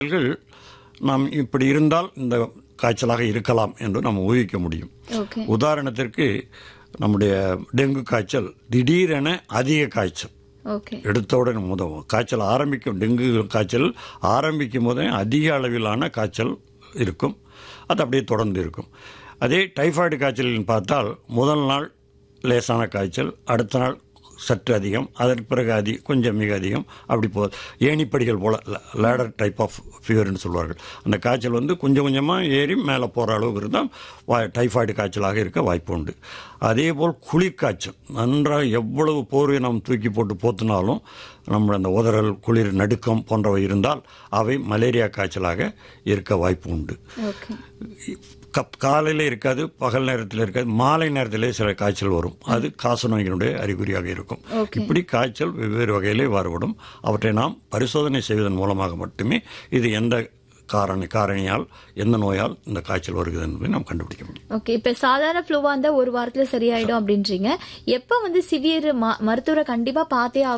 காய்ச்சல்கள் நாம் இப்படி இருந்தால் இந்த காய்ச்சலாக இருக்கலாம் என்று நாம் ஊகிக்க முடியும் ஓகே உதாரணத்திற்கு நம்முடைய டெங்கு காய்ச்சல் திடீரென அதிக காய்ச்சல் ஓகே எடுத்த உடனே முதல் காய்ச்சல் ஆரம்பிக்கும் டெங்கு காய்ச்சல் ஆரம்பிக்கும் போதே அதிக அளவிலான காய்ச்சல் இருக்கும் அது அப்படியே தொடர்ந்து இருக்கும் அதே டைஃபாய்டு காய்ச்சல்னு பார்த்தால் முதல் நாள் லேசான காய்ச்சல் அடுத்த நாள் சற்று அதிகம் அதற்கு பிறகு அதி கொஞ்சம் மிக அதிகம் அப்படி போ ஏணிப்படிகள் போல் லேடர் டைப் ஆஃப் ஃபீவர்னு சொல்வார்கள் அந்த காய்ச்சல் வந்து கொஞ்சம் கொஞ்சமாக ஏறி மேலே போகிற அளவுக்கு இருந்தால் வா டைஃபாய்டு காய்ச்சலாக இருக்க வாய்ப்பு உண்டு அதே போல் குளிர்காய்ச்சல் நன்றாக எவ்வளவு போர்வை நாம் தூக்கி போட்டு போத்தினாலும் நம்ம அந்த உதறல் குளிர் நடுக்கம் போன்றவை இருந்தால் அவை மலேரியா காய்ச்சலாக இருக்க வாய்ப்பு உண்டு ஓகே கப் காலையில் இருக்காது பகல் நேரத்தில் இருக்காது மாலை நேரத்திலே சில காய்ச்சல் வரும் அது காசநோயினுடைய அறிகுறியாக இருக்கும் இப்படி காய்ச்சல் வெவ்வேறு வகையிலே மாறுபடும் அவற்றை நாம் பரிசோதனை செய்வதன் மூலமாக மட்டுமே இது எந்த காரணி காரணியால் எந்த நோயால் இந்த காய்ச்சல் வருகிறது என்பதை நாம் கண்டுபிடிக்க முடியும் ஓகே இப்ப சாதாரண ஃப்ளூவா இருந்தா ஒரு வாரத்துல சரியாயிடும் அப்படின்றீங்க எப்ப வந்து சிவியர் மருத்துவரை கண்டிப்பா பார்த்தே